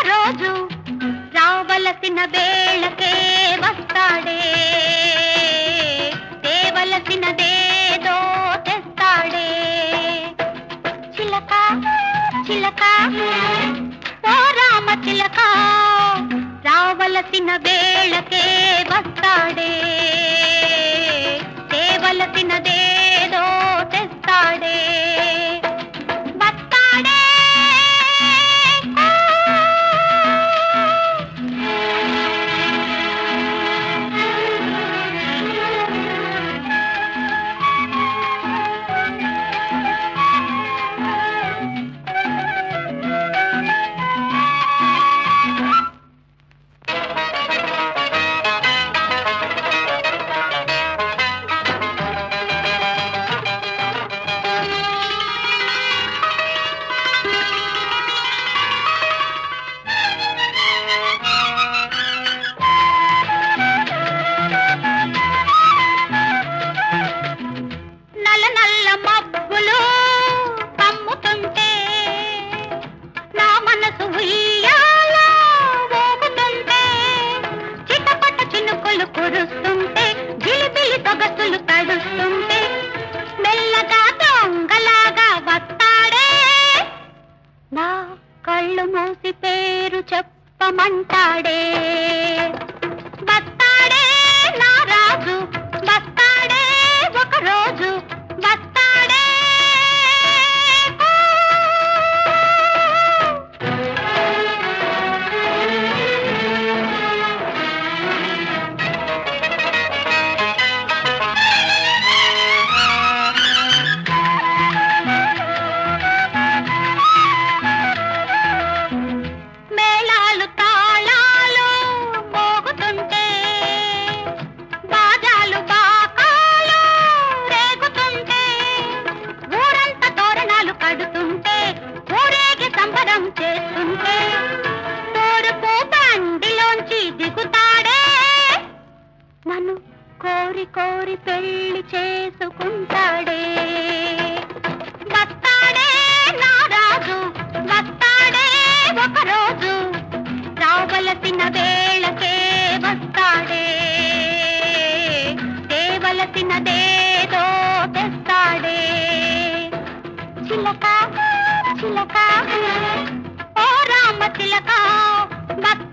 రోజు రావలసిన వేళకే వస్తాడే తేవలసినదేదో తెస్తాడే చిలక చిలక ఓ రామ చిలక రావలసిన వేళకే వస్తాడే తేవలసినదేదో తెస్తాడే వస్తాడే నల్ల నల్ల మబ్బులు కమ్ముతుంటే నా మనసు ఉయ్యాల ఊగుతుంటే చిటపట చినుకులు కురుస్తుంటే జిలిబిలి సొగసులు తడుస్తుంటే మెల్లగా దొంగలాగా వస్తాడే నా కళ్ళు మూసి పేరు చెప్పమంటాడే వస్తాడే నా రాజు వస్తాడే ఒక రోజు వస్తాడే మేళాలు తాళాలు మోగుతుంటే బాజాలు బాకాలు రేగుతుంటే ఊరంతా తోరణాలు కడుతుంటే ఊరేగి సంబరం చేస్తుంటే తోరుపు బండిలోంచి దిగుతాడే నన్ను కోరి కోరి పెళ్లి చేసుకుంటాడే వస్తాడే నా రాజు వస్తాడే ఒక రోజు రావలసిన వేళకే వస్తాడే తేవలసినదేదో తెస్తాడే చిలక చిలక ఓ రామ చిలక వస్తాడే